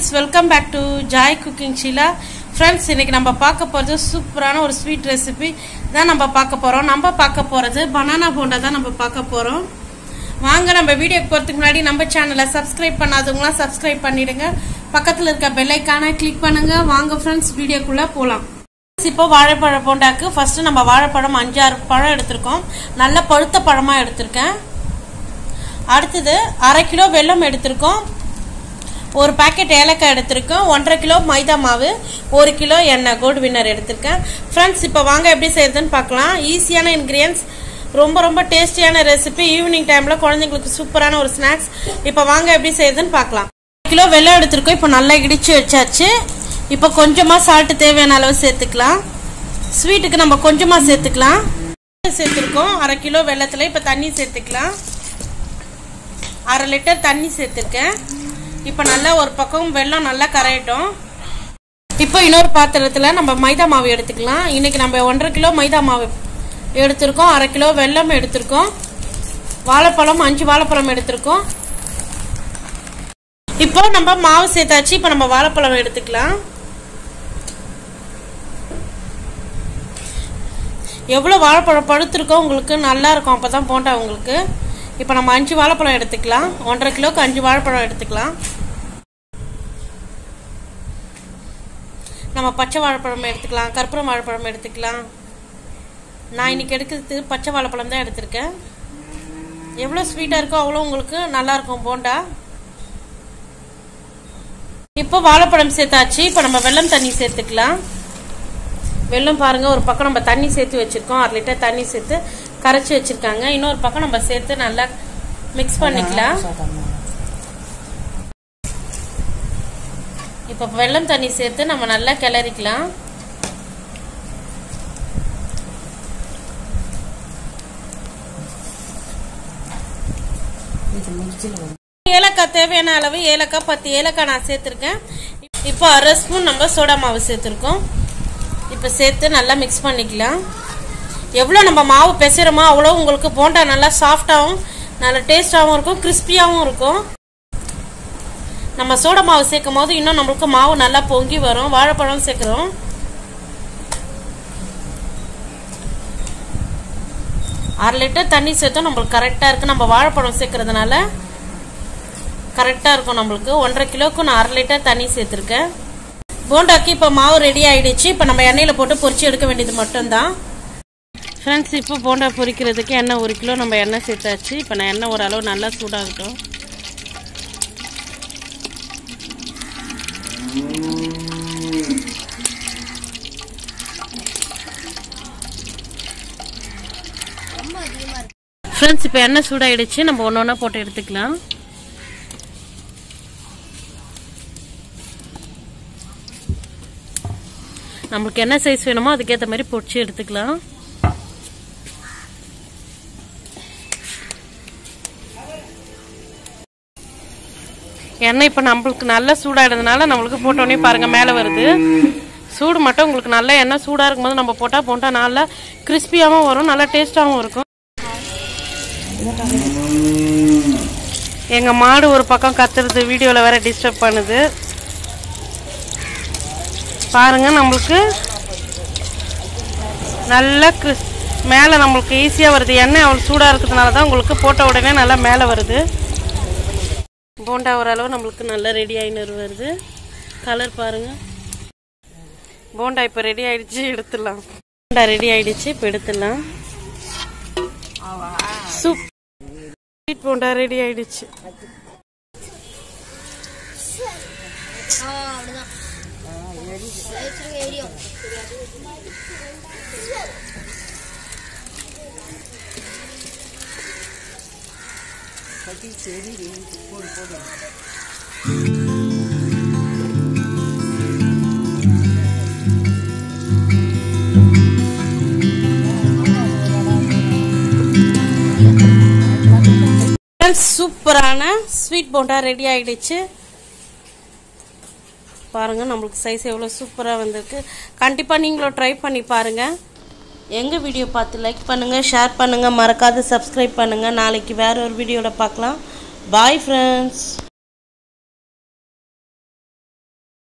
friends welcome back to Joy Cooking Sheela friends இன்னைக்கு நம்ம பார்க்க போகிறது சூப்பரான ஒரு ஸ்வீட் ரெசிபி தான் நம்ம பார்க்க போகிறோம் நம்ம பார்க்க போகிறது பனானா போண்டா தான் நம்ம பார்க்க போகிறோம் வாங்க நம்ம வீடியோக்கு போகிறதுக்கு முன்னாடி நம்ம சேனலை சப்ஸ்கிரைப் பண்ணாதவங்களாம் சப்ஸ்கிரைப் பண்ணிடுங்க பக்கத்தில் இருக்க பெல்லைக்கான கிளிக் பண்ணுங்க வாங்க ஃப்ரெண்ட்ஸ் வீடியோக்குள்ளே போகலாம் இப்போ வாழைப்பழ போண்டாக்கு ஃபர்ஸ்ட் நம்ம வாழைப்பழம் அஞ்சாறு பழம் எடுத்திருக்கோம் நல்ல பழுத்த பழமாக எடுத்திருக்கேன் அடுத்தது அரை கிலோ வெல்லம் எடுத்திருக்கோம் ஒரு பாக்கெட் ஏலக்காய் எடுத்திருக்கேன் ஒன்றரை கிலோ மைதா மாவு ஒரு கிலோ எண்ணெய் கோல்டு வின்னர் எடுத்திருக்கேன் ஃப்ரெண்ட்ஸ் இப்போ வாங்க எப்படி செய்யறதுன்னு பார்க்கலாம் ஈஸியான இன்க்ரீடியன்ஸ் ரொம்ப ரொம்ப டேஸ்டியான ரெசிபி ஈவினிங் டைமில் குழந்தைங்களுக்கு சூப்பரான ஒரு ஸ்நாக்ஸ் இப்போ வாங்க எப்படி செய்யறதுன்னு பார்க்கலாம் கிலோ வெல்லம் எடுத்திருக்கோம் இப்போ நல்லா இடிச்சு வச்சாச்சு இப்போ கொஞ்சமாக சால்ட்டு தேவையான அளவு சேர்த்துக்கலாம் ஸ்வீட்டுக்கு நம்ம கொஞ்சமாக சேர்த்துக்கலாம் சேர்த்துருக்கோம் அரை கிலோ வெள்ளத்தில் இப்போ தண்ணி சேர்த்துக்கலாம் அரை லிட்டர் தண்ணி சேர்த்துருக்கேன் இப்போ நல்லா ஒரு பக்கம் வெள்ளம் நல்லா கரையட்டும் இப்போ இன்னொரு பாத்திரத்தில் நம்ம மைதா மாவு எடுத்துக்கலாம் இன்னைக்கு நம்ம ஒன்றரை கிலோ மைதா மாவு எடுத்திருக்கோம் அரை கிலோ வெல்லம் எடுத்திருக்கோம் வாழைப்பழம் அஞ்சு வாழைப்பழம் எடுத்திருக்கோம் இப்போ நம்ம மாவு சேர்த்தாச்சு இப்போ நம்ம வாழைப்பழம் எடுத்துக்கலாம் எவ்வளோ வாழைப்பழம் பழுத்திருக்கோ உங்களுக்கு நல்லா இருக்கும் அப்போ தான் போண்டா உங்களுக்கு இப்போ நம்ம அஞ்சு வாழைப்பழம் எடுத்துக்கலாம் ஒன்றரை கிலோக்கு அஞ்சு வாழைப்பழம் எடுத்துக்கலாம் நம்ம பச்சை வாழைப்பழம் எடுத்துக்கலாம் கற்பூரம் வாழைப்பழம் எடுத்துக்கலாம் நான் இன்னைக்கு எடுக்கிறது பச்சை வாழைப்பழம் தான் எடுத்திருக்கேன் எவ்வளோ ஸ்வீட்டாக இருக்கோ அவ்வளோ உங்களுக்கு நல்லா இருக்கும் போண்டா இப்போ வாழைப்பழம் சேர்த்தாச்சு இப்போ நம்ம வெள்ளம் தண்ணி சேர்த்துக்கலாம் வெள்ளம் பாருங்க ஒரு பக்கம் நம்ம தண்ணி சேர்த்து வச்சிருக்கோம் அரை லிட்டர் தண்ணி சேர்த்து கரைச்சி வச்சிருக்காங்க இன்னொரு பக்கம் நம்ம சேர்த்து நல்லா மிக்ஸ் பண்ணிக்கலாம் இப்போ வெள்ளம் தண்ணி சேர்த்து நம்ம நல்லா கிளறிக்கலாம் ஏலக்காய் தேவையான அளவு ஏலக்காய் பத்து ஏலக்காய் நான் சேர்த்துருக்கேன் இப்போ அரை ஸ்பூன் நம்ம சோடா மாவு சேர்த்துருக்கோம் இப்போ சேர்த்து நல்லா மிக்ஸ் பண்ணிக்கலாம் எவ்வளோ நம்ம மாவு பெசுகிறோமோ அவ்வளோ உங்களுக்கு போண்டா நல்லா சாஃப்டாகவும் நல்ல டேஸ்டாகவும் இருக்கும் கிறிஸ்பியாகவும் இருக்கும் நம்ம சோடா மாவு சேர்க்கும் போது இன்னும் நம்மளுக்கு மாவு நல்லா பொங்கி வரும் வாழைப்பழம் சேர்க்குறோம் அரை லிட்டர் தண்ணி சேர்த்தோம் நம்மளுக்கு கரெக்டாக இருக்குது நம்ம வாழைப்பழம் சேர்க்கறதுனால கரெக்டாக இருக்கும் நம்மளுக்கு ஒன்றரை கிலோவுக்கு நான் அரை லிட்டர் தண்ணி சேர்த்துருக்கேன் போண்டாக்கு இப்போ மாவு ரெடி ஆயிடுச்சு இப்போ நம்ம எண்ணெயில் போட்டு பொரிச்சு எடுக்க வேண்டியது மட்டும்தான் ஃப்ரெண்ட்ஸ் இப்போ போண்டா பொரிக்கிறதுக்கு எண்ணெய் ஒரு கிலோ நம்ம எண்ணெய் சேர்த்தாச்சு இப்போ நான் எண்ணெய் ஓரளவு நல்லா சூடாகட்டும் ஃப்ரெண்ட்ஸ் இப்போ எண்ணெய் சூடாயிடுச்சு நம்ம ஒன்று ஒன்றா போட்டு எடுத்துக்கலாம் நம்மளுக்கு என்ன சைஸ் வேணுமோ அதுக்கேற்ற மாதிரி பொடிச்சு எடுத்துக்கலாம் எண்ணெய் இப்போ நம்மளுக்கு நல்லா சூடாயிடுறதுனால நம்மளுக்கு போட்டோன்னே பாருங்க மேலே வருது சூடு மட்டும் உங்களுக்கு நல்லா எண்ணெய் சூடாக இருக்கும்போது நம்ம போட்டால் போட்டால் நல்லா கிறிஸ்பியாகவும் வரும் நல்லா டேஸ்டாகவும் இருக்கும் எங்கள் மாடு ஒரு பக்கம் கத்துறது வீடியோவில் வேற டிஸ்டர்ப் பண்ணுது பாருங்க நம்மளுக்கு நல்லா கிறிஸ் மேலே நம்மளுக்கு ஈஸியாக வருது எண்ணெய் அவ்வளோ சூடாக இருக்கிறதுனால தான் உங்களுக்கு போட்ட உடனே நல்லா மேலே வருது போண்டா ஓரளவு நம்மளுக்கு நல்லா ரெடி ஆகின்னு வருது கலர் பாருங்க போண்டா இப்போ ரெடி ஆயிடுச்சு எடுத்துடலாம் போண்டா ரெடி ஆயிடுச்சு இப்போ எடுத்துடலாம் சூப் ஸ்வீட் போண்டா ரெடி ஆயிடுச்சு சூப்பரான ஸ்வீட் போண்டா ரெடி ஆயிடுச்சு பாருங்க நம்மளுக்கு சைஸ் எவ்வளோ சூப்பராக வந்திருக்கு கண்டிப்பாக நீங்களும் ட்ரை பண்ணி பாருங்க எங்கள் வீடியோ பார்த்து லைக் பண்ணுங்கள் ஷேர் பண்ணுங்கள் மறக்காத சப்ஸ்கிரைப் பண்ணுங்கள் நாளைக்கு வேற ஒரு வீடியோவில் பார்க்கலாம் பாய் ஃப்ரெண்ட்ஸ்